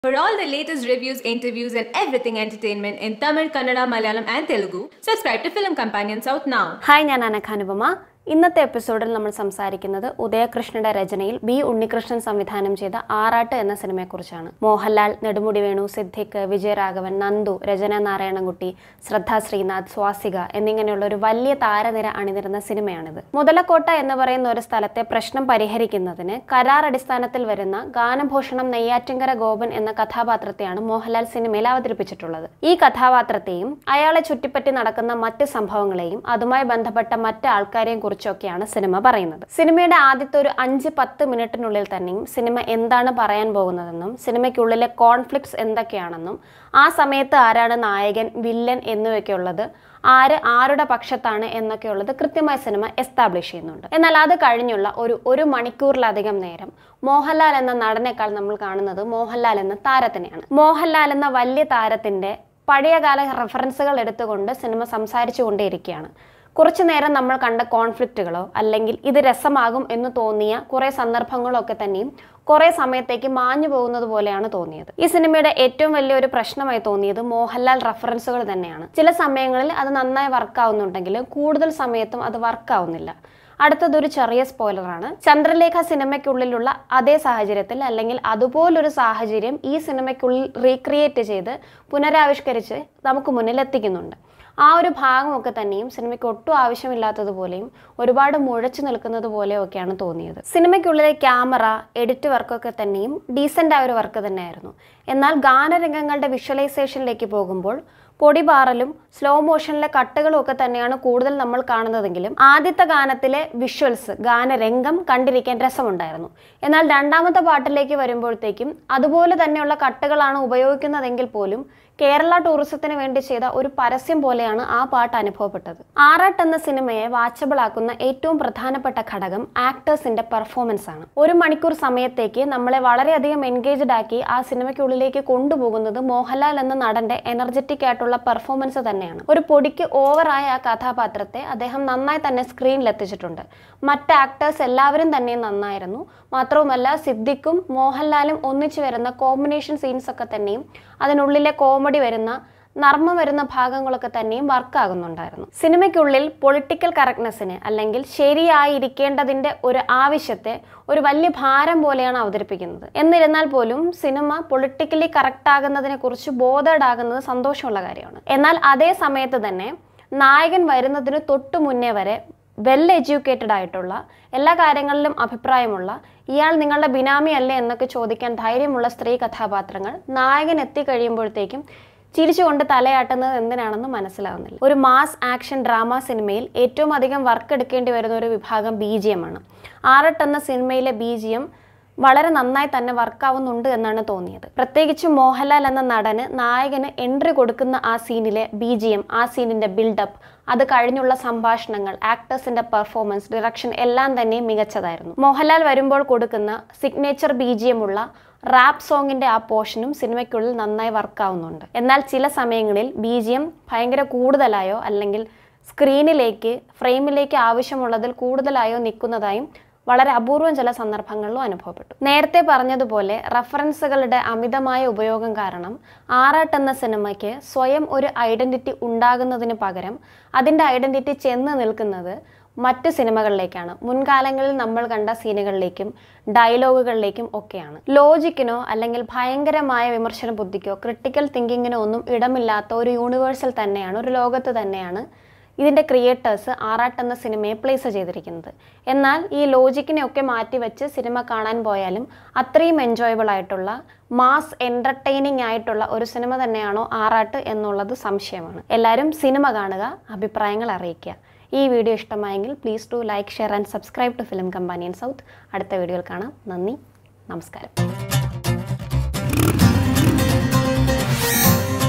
For all the latest reviews, interviews, and everything entertainment in Tamil, Kannada, Malayalam, and Telugu, subscribe to Film Companion South now. Hi ഞാൻ അനഖാനുപമ ഇന്നത്തെ എപ്പിസോഡിൽ നമ്മൾ സംസാരിക്കുന്നത് ഉദയകൃഷ്ണന്റെ രചനയിൽ B Unnikrishnan സംവിധാനം ചെയ്ത ആറാട്ട് എന്ന സിനിമയെക്കുറിച്ചാണ് മോഹൻലാൽ നെടുമുടി വേണു സിദ്ദിഖ് വിജയരാഘവൻ നന്ദു രചന നാരായണൻകുട്ടി ശ്രദ്ധ ശ്രീനാഥ് സ്വാസിക എന്നിങ്ങനെയുള്ള ഒരു വലിയ താരനിര അണിനിരുന്ന സിനിമയാണിത് മുതലക്കോട്ട എന്ന് പറയുന്ന ഒരു സ്ഥലത്തെ പ്രശ്നം പരിഹരിക്കുന്നതിന് കരാർ അടിസ്ഥാനത്തിൽ വരുന്ന ഗാനഭൂഷണം നെയ്യാറ്റിങ്കര ഗോപൻ എന്ന കഥാപാത്രത്തെയാണ് മോഹൻലാൽ സിനിമയിൽ അവതരിപ്പിച്ചിട്ടുള്ളത് ഈ കഥാപാത്രത്തെയും അയാളെ ചുറ്റിപ്പറ്റി നടക്കുന്ന മറ്റ് സംഭവങ്ങളെയും അതുമായി ബന്ധപ്പെട്ട മറ്റ് ആൾക്കാരെയും കുറിച്ചൊക്കെയാണ് സിനിമ പറയുന്നത് സിനിമയുടെ ആദ്യത്തെ ഒരു അഞ്ച് പത്ത് മിനിറ്റിനുള്ളിൽ തന്നെയും സിനിമ എന്താണ് പറയാൻ പോകുന്നതെന്നും സിനിമയ്ക്കുള്ളിലെ കോൺഫ്ലിക്ട്സ് എന്തൊക്കെയാണെന്നും ആ സമയത്ത് ആരാണ് നായകൻ വില്ലൻ എന്നിവയൊക്കെയുള്ളത് ആര് ആരുടെ പക്ഷത്താണ് എന്നൊക്കെയുള്ളത് കൃത്യമായി സിനിമ എസ്റ്റാബ്ലിഷ് ചെയ്യുന്നുണ്ട് എന്നാൽ അത് കഴിഞ്ഞുള്ള ഒരു ഒരു മണിക്കൂറിലധികം നേരം മോഹൻലാൽ എന്ന നടനേക്കാൾ നമ്മൾ കാണുന്നത് മോഹൻലാൽ എന്ന താരത്തിനെയാണ് മോഹൻലാൽ എന്ന വലിയ താരത്തിന്റെ പഴയകാല റെഫറൻസുകൾ എടുത്തുകൊണ്ട് സിനിമ സംസാരിച്ചു കൊണ്ടേയിരിക്കുകയാണ് കുറച്ചു നേരം നമ്മൾ കണ്ട കോൺഫ്ലിക്റ്റുകളോ അല്ലെങ്കിൽ ഇത് രസമാകും എന്ന് തോന്നിയ കുറേ സന്ദർഭങ്ങളോ ഒക്കെ തന്നെയും കുറേ സമയത്തേക്ക് മാഞ്ഞു പോകുന്നത് പോലെയാണ് തോന്നിയത് ഈ സിനിമയുടെ ഏറ്റവും വലിയൊരു പ്രശ്നമായി തോന്നിയത് മോഹൻലാൽ റെഫറൻസുകൾ തന്നെയാണ് ചില സമയങ്ങളിൽ അത് നന്നായി വർക്കാവുന്നുണ്ടെങ്കിലും കൂടുതൽ സമയത്തും അത് വർക്കാവുന്നില്ല അടുത്തതൊരു ചെറിയ സ്പോയിലറാണ് ചന്ദ്രലേഖ സിനിമയ്ക്കുള്ളിലുള്ള അതേ സാഹചര്യത്തിൽ അല്ലെങ്കിൽ അതുപോലൊരു സാഹചര്യം ഈ സിനിമയ്ക്കുള്ളിൽ റീക്രിയേറ്റ് ചെയ്ത് പുനരാവിഷ്കരിച്ച് നമുക്ക് മുന്നിൽ എത്തിക്കുന്നുണ്ട് ആ ഒരു ഭാഗമൊക്കെ തന്നെയും സിനിമയ്ക്ക് ഒട്ടും ആവശ്യമില്ലാത്തതുപോലെയും ഒരുപാട് മുഴച്ചു നിൽക്കുന്നത് പോലെയൊക്കെയാണ് തോന്നിയത് സിനിമയ്ക്കുള്ളിലെ ക്യാമറ എഡിറ്റ് വർക്കൊക്കെ തന്നെയും ഡീസൻ്റ് ആയ ഒരു വർക്ക് തന്നെയായിരുന്നു എന്നാൽ ഗാനരംഗങ്ങളുടെ വിഷ്വലൈസേഷനിലേക്ക് പോകുമ്പോൾ പൊടിപാറലും സ്ലോ മോഷനിലെ കട്ടുകളും ഒക്കെ തന്നെയാണ് കൂടുതൽ നമ്മൾ കാണുന്നതെങ്കിലും ആദ്യത്തെ ഗാനത്തിലെ വിഷ്വൽസ് ഗാനരംഗം കണ്ടിരിക്കാൻ രസമുണ്ടായിരുന്നു എന്നാൽ രണ്ടാമത്തെ പാട്ടിലേക്ക് വരുമ്പോഴത്തേക്കും അതുപോലെ തന്നെയുള്ള കട്ടുകളാണ് ഉപയോഗിക്കുന്നതെങ്കിൽ പോലും കേരള ടൂറിസത്തിന് വേണ്ടി ചെയ്ത ഒരു പരസ്യം പോലെയാണ് ആ പാട്ട് അനുഭവപ്പെട്ടത് ആറാട്ട് എന്ന സിനിമയെ വാച്ചബിൾ ആക്കുന്ന ഏറ്റവും പ്രധാനപ്പെട്ട ഘടകം ആക്ടേഴ്സിന്റെ പെർഫോമൻസ് ആണ് ഒരു മണിക്കൂർ സമയത്തേക്ക് നമ്മളെ വളരെയധികം എൻഗേജ്ഡ് ആക്കി ആ സിനിമയ്ക്കുള്ളിലേക്ക് കൊണ്ടുപോകുന്നത് മോഹൻലാൽ എന്ന നടന്റെ എനർജറ്റിക് ആയിട്ടുള്ള പെർഫോമൻസ് തന്നെയാണ് ഒരു പൊടിക്ക് ഓവറായ ആ കഥാപാത്രത്തെ അദ്ദേഹം നന്നായി തന്നെ സ്ക്രീനിൽ എത്തിച്ചിട്ടുണ്ട് മറ്റ് ആക്ടേഴ്സ് എല്ലാവരും തന്നെ നന്നായിരുന്നു മാത്രവുമല്ല സിദ്ദിഖും മോഹൻലാലും ഒന്നിച്ചു വരുന്ന കോമ്പിനേഷൻ സീൻസ് ഒക്കെ തന്നെയും അതിനുള്ളിലെ കോമഡി വരുന്ന നർമ്മം വരുന്ന ഭാഗങ്ങളൊക്കെ തന്നെയും വർക്കാകുന്നുണ്ടായിരുന്നു സിനിമയ്ക്കുള്ളിൽ പൊളിറ്റിക്കൽ കറക്റ്റ്നെസ്സിന് അല്ലെങ്കിൽ ശരിയായിരിക്കേണ്ടതിൻ്റെ ഒരു ആവശ്യത്തെ ഒരു വലിയ ഭാരം പോലെയാണ് അവതരിപ്പിക്കുന്നത് എന്നിരുന്നാൽ പോലും സിനിമ പൊളിറ്റിക്കലി കറക്റ്റ് ആകുന്നതിനെ കുറിച്ച് ബോധേഡ് ആകുന്നത് സന്തോഷമുള്ള കാര്യമാണ് എന്നാൽ അതേ സമയത്ത് തന്നെ നായകൻ വരുന്നതിന് തൊട്ടു മുന്നേ വരെ വെൽ എഡ്യൂക്കേറ്റഡ് ആയിട്ടുള്ള എല്ലാ കാര്യങ്ങളിലും അഭിപ്രായമുള്ള ഇയാൾ നിങ്ങളുടെ ബിനാമി അല്ലേ എന്നൊക്കെ ചോദിക്കാൻ ധൈര്യമുള്ള സ്ത്രീ കഥാപാത്രങ്ങൾ നായകൻ എത്തിക്കഴിയുമ്പോഴത്തേക്കും ചിരിച്ചുകൊണ്ട് തലയാട്ടുന്നത് എന്തിനാണെന്ന് മനസ്സിലാവുന്നില്ല ഒരു മാസ് ആക്ഷൻ ഡ്രാമ സിനിമയിൽ ഏറ്റവും അധികം വർക്ക് എടുക്കേണ്ടി വരുന്ന ഒരു വിഭാഗം ബി ജി എം ആണ് ആറട്ട് എന്ന സിനിമയിലെ ബി ജി എം വളരെ നന്നായി തന്നെ വർക്കാവുന്നുണ്ട് എന്നാണ് തോന്നിയത് പ്രത്യേകിച്ച് മോഹൻലാൽ എന്ന നടന് നായകന് എൻട്രി കൊടുക്കുന്ന ആ സീനിലെ ബി ജി എം ആ സീനിന്റെ ബിൽഡപ്പ് അത് കഴിഞ്ഞുള്ള സംഭാഷണങ്ങൾ ആക്ടേഴ്സിന്റെ പെർഫോമൻസ് ഡിറക്ഷൻ എല്ലാം തന്നെ മികച്ചതായിരുന്നു മോഹൻലാൽ വരുമ്പോൾ കൊടുക്കുന്ന സിഗ്നേച്ചർ ബി ജി എം ഉള്ള റാപ്പ് സോങ്ങിന്റെ ആ പോർഷനും സിനിമയ്ക്കുള്ളിൽ നന്നായി വർക്കാവുന്നുണ്ട് എന്നാൽ ചില സമയങ്ങളിൽ ബി ജി എം ഭയങ്കര കൂടുതലായോ അല്ലെങ്കിൽ സ്ക്രീനിലേക്ക് ഫ്രെയിമിലേക്ക് ആവശ്യമുള്ളതിൽ കൂടുതലായോ നിൽക്കുന്നതായും വളരെ അപൂർവം ചില സന്ദർഭങ്ങളിലും അനുഭവപ്പെട്ടു നേരത്തെ പറഞ്ഞതുപോലെ റഫറൻസുകളുടെ അമിതമായ ഉപയോഗം കാരണം ആറാട്ട് എന്ന സിനിമയ്ക്ക് സ്വയം ഒരു ഐഡന്റിറ്റി ഉണ്ടാകുന്നതിന് പകരം അതിൻ്റെ ഐഡന്റിറ്റി ചെന്ന് നിൽക്കുന്നത് മറ്റ് സിനിമകളിലേക്കാണ് മുൻകാലങ്ങളിൽ നമ്മൾ കണ്ട സീനുകളിലേക്കും ഡയലോഗുകളിലേക്കും ഒക്കെയാണ് ലോജിക്കിനോ അല്ലെങ്കിൽ ഭയങ്കരമായ വിമർശന ബുദ്ധിക്കോ ക്രിട്ടിക്കൽ തിങ്കിങ്ങിനോ ഒന്നും ഇടമില്ലാത്ത ഒരു യൂണിവേഴ്സൽ തന്നെയാണ് ഒരു ലോകത്ത് തന്നെയാണ് ഇതിൻ്റെ ക്രിയേറ്റേഴ്സ് ആറാട്ട് എന്ന സിനിമയെ പ്ലേസ് ചെയ്തിരിക്കുന്നത് എന്നാൽ ഈ ലോജിക്കിനെ ഒക്കെ മാറ്റിവെച്ച് സിനിമ കാണാൻ പോയാലും അത്രയും എൻജോയബിൾ ആയിട്ടുള്ള മാസ് എൻ്റർടൈനിങ് ആയിട്ടുള്ള ഒരു സിനിമ തന്നെയാണോ ആറാട്ട് എന്നുള്ളത് സംശയമാണ് എല്ലാവരും സിനിമ കാണുക അഭിപ്രായങ്ങൾ അറിയിക്കുക ഈ വീഡിയോ ഇഷ്ടമായെങ്കിൽ please do like share and subscribe to Film Companion South അടുത്ത വീഡിയോയിൽ കാണാം നന്ദി നമസ്കാരം